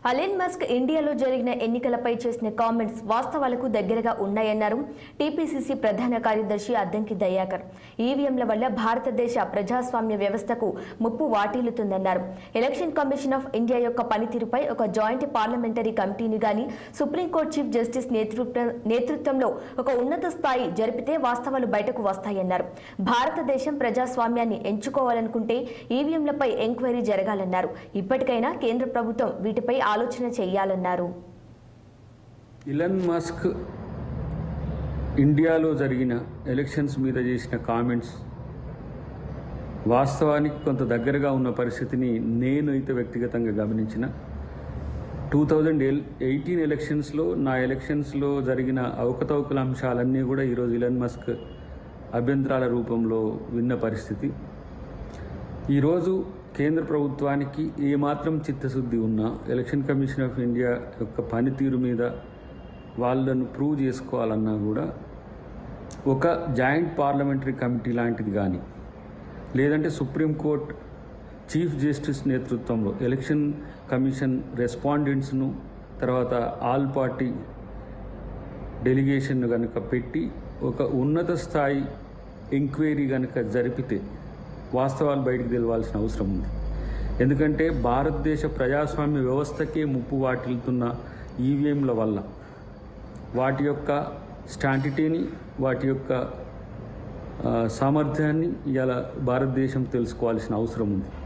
Allen Musk ఇండియాలో జరిగిన ఎన్నికలపై చేసిన కామెంట్స్ వాస్తవాలకు దగ్గరగా ఉన్నాయన్నారు టీపీసీసీ ప్రధాన కార్యదర్శి అద్దంకి దయాకర్ ఈవీఎంల వల్ల భారతదేశ ప్రజాస్వామ్య వ్యవస్థకు ముప్పు వాటిల్లుతుందన్నారు ఎలక్షన్ కమిషన్ ఆఫ్ ఇండియా యొక్క పనితీరుపై ఒక జాయింట్ పార్లమెంటరీ కమిటీని గాని సుప్రీంకోర్టు చీఫ్ జస్టిస్ నేతృత్వ నేతృత్వంలో ఒక ఉన్నత స్థాయి జరిపితే వాస్తవాలు బయటకు వస్తాయన్నారు భారతదేశం ప్రజాస్వామ్యాన్ని ఎంచుకోవాలనుకుంటే ఈవీఎంలపై ఎంక్వైరీ జరగాలన్నారు ఇప్పటికైనా కేంద్ర ప్రభుత్వం వీటిపై ఆలోచన చేయాలన్నారు ఇలన్ మస్క్ ఇండియాలో జరిగిన ఎలక్షన్స్ మీద చేసిన కామెంట్స్ వాస్తవానికి కొంత దగ్గరగా ఉన్న పరిస్థితిని నేను అయితే వ్యక్తిగతంగా గమనించిన టూ థౌజండ్ ఎయిటీన్ ఎలక్షన్స్లో నా ఎలక్షన్స్లో జరిగిన అవకతవకల అంశాలన్నీ కూడా ఈరోజు ఇలన్ మస్క్ అభ్యంతరాల రూపంలో విన్న పరిస్థితి ఈరోజు కేంద్ర ప్రభుత్వానికి ఏమాత్రం చిత్తశుద్ధి ఉన్నా ఎలక్షన్ కమిషన్ ఆఫ్ ఇండియా యొక్క పనితీరు మీద వాళ్ళను ప్రూవ్ చేసుకోవాలన్నా కూడా ఒక జాయింట్ పార్లమెంటరీ కమిటీ లాంటిది కానీ లేదంటే సుప్రీంకోర్టు చీఫ్ జస్టిస్ నేతృత్వంలో ఎలక్షన్ కమిషన్ రెస్పాండెంట్స్ను తర్వాత ఆల్ పార్టీ డెలిగేషన్ కనుక పెట్టి ఒక ఉన్నత స్థాయి ఎంక్వైరీ కనుక జరిపితే వాస్తవాలు బయటికి తెలవాల్సిన అవసరం ఉంది ఎందుకంటే భారతదేశ ప్రజాస్వామ్య వ్యవస్థకే ముప్పు వాటిల్తున్న ఈవీఎంల వల్ల వాటి యొక్క స్టాంటిటీని వాటి యొక్క ఆ, సామర్థ్యాన్ని ఇలా భారతదేశం తెలుసుకోవాల్సిన అవసరం ఉంది